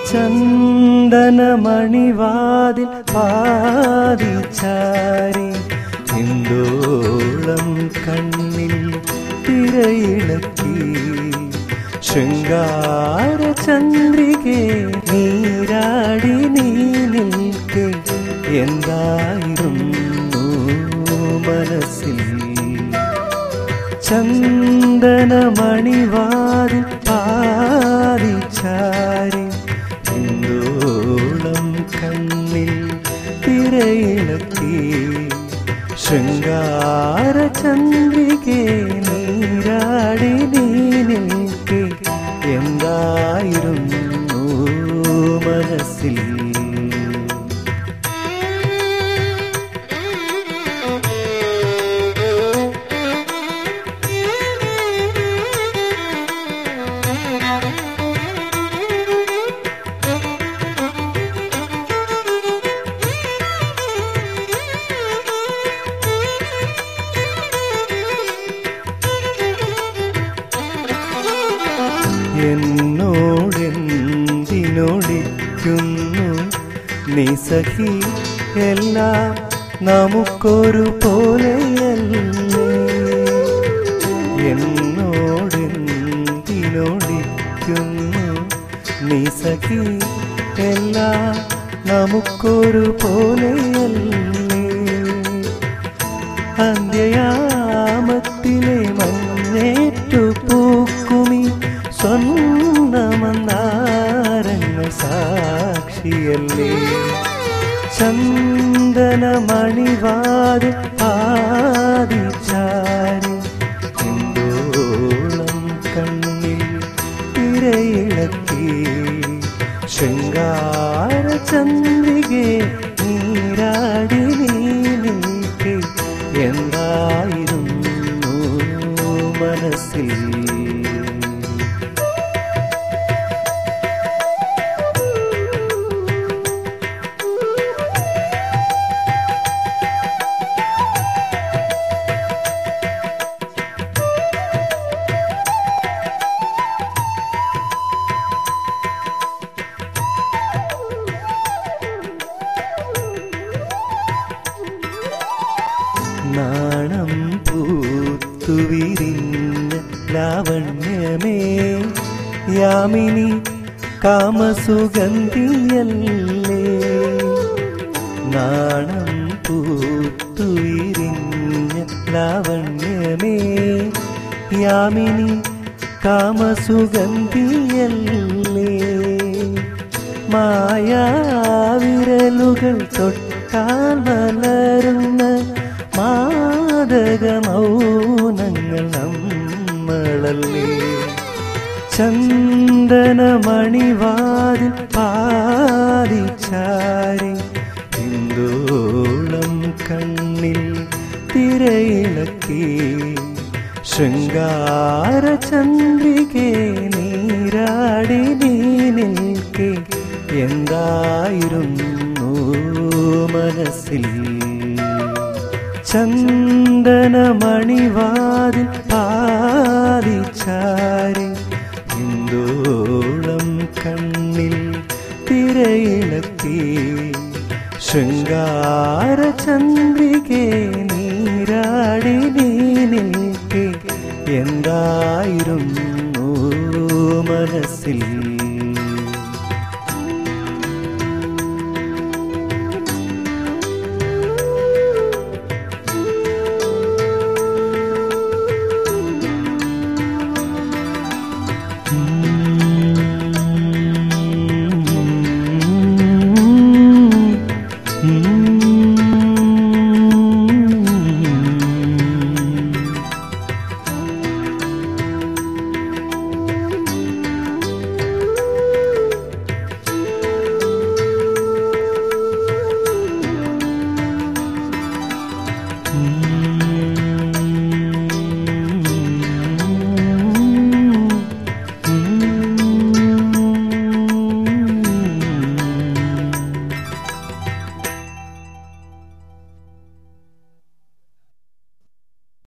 ചന്ദനമണിവാതിൽ പാതിച്ചാരി ഹിന്ദോളം കണ്ണിൽ തിരയിളക്കി ശൃംഗാര ചന്ദ്രികെ നീരാടി നീ നിൽക്കെ എന്തായിരുന്നു മനസ്സിൽ ചന്ദനമണിവാതിൽ പാതിച്ചാരി ഹിന്ദോളം കണ്ണിൽ തിരയിളക്കി ശൃംഗാര ചന്ദ്രികെ നീരാടി നീ നിൽക്കെ എന്തായിരുന്നു മനസ്സിൽ എന്നോടെന്തിനോടിക്കുന്നു നീ സഖി എല്ലാം നമുക്കൊരു പോലെയല്ലേ എന്നോടെന്തിനോടിക്കുന്നു നീ സഖി എല്ലാം നമുക്കൊരു പോലെയല്ലേ അന്ത്യയാമത്തിലെ മഞ്ഞേറ്റു പൂക്കുമി സ്വന്തമന്നാരങ്ങൾ സാക്ഷിയല്ലേ ചന്ദനമണിവാതിൽ പാതിച്ചാരി ഹിന്ദോളം കണ്ണിൽ തിരയിളക്കി ശൃംഗാര ചന്ദ്രികെ നീരാടി നീ നിൽക്കെ എന്തായിരുന്നു മനസ്സിൽ നാണം പൂത്തുവിരിഞ്ഞ ലാവണ്യമേ യാമിനി കാമസുഗന്ധിയല്ലേ നാണം പൂത്തുവിരിഞ്ഞ ലാവണ്യമേ യാമിനി കാമസുഗന്ധിയല്ലേ മായാവിരലുകൾ തൊട്ടാൽ വളരുന്ന മാതകമൗനങ്ങൾ നമ്മളല്ലേ ചന്ദനമണിവാതിൽ പാതിച്ചാരി ഹിന്ദോളം കണ്ണിൽ തിരയിളക്കി ശൃംഗാര ചന്ദ്രികെ നീരാടി നീ നിൽക്കെ എന്തായിരുന്നു മനസ്സിൽ ചന്ദനമണിവാതിൽ പാതിച്ചാരി ഹിന്ദോളം കണ്ണിൽ തിരയിളക്കി ശൃംഗാര ചന്ദ്രികെ നീരാടി നീ നിൽക്കെ എന്താ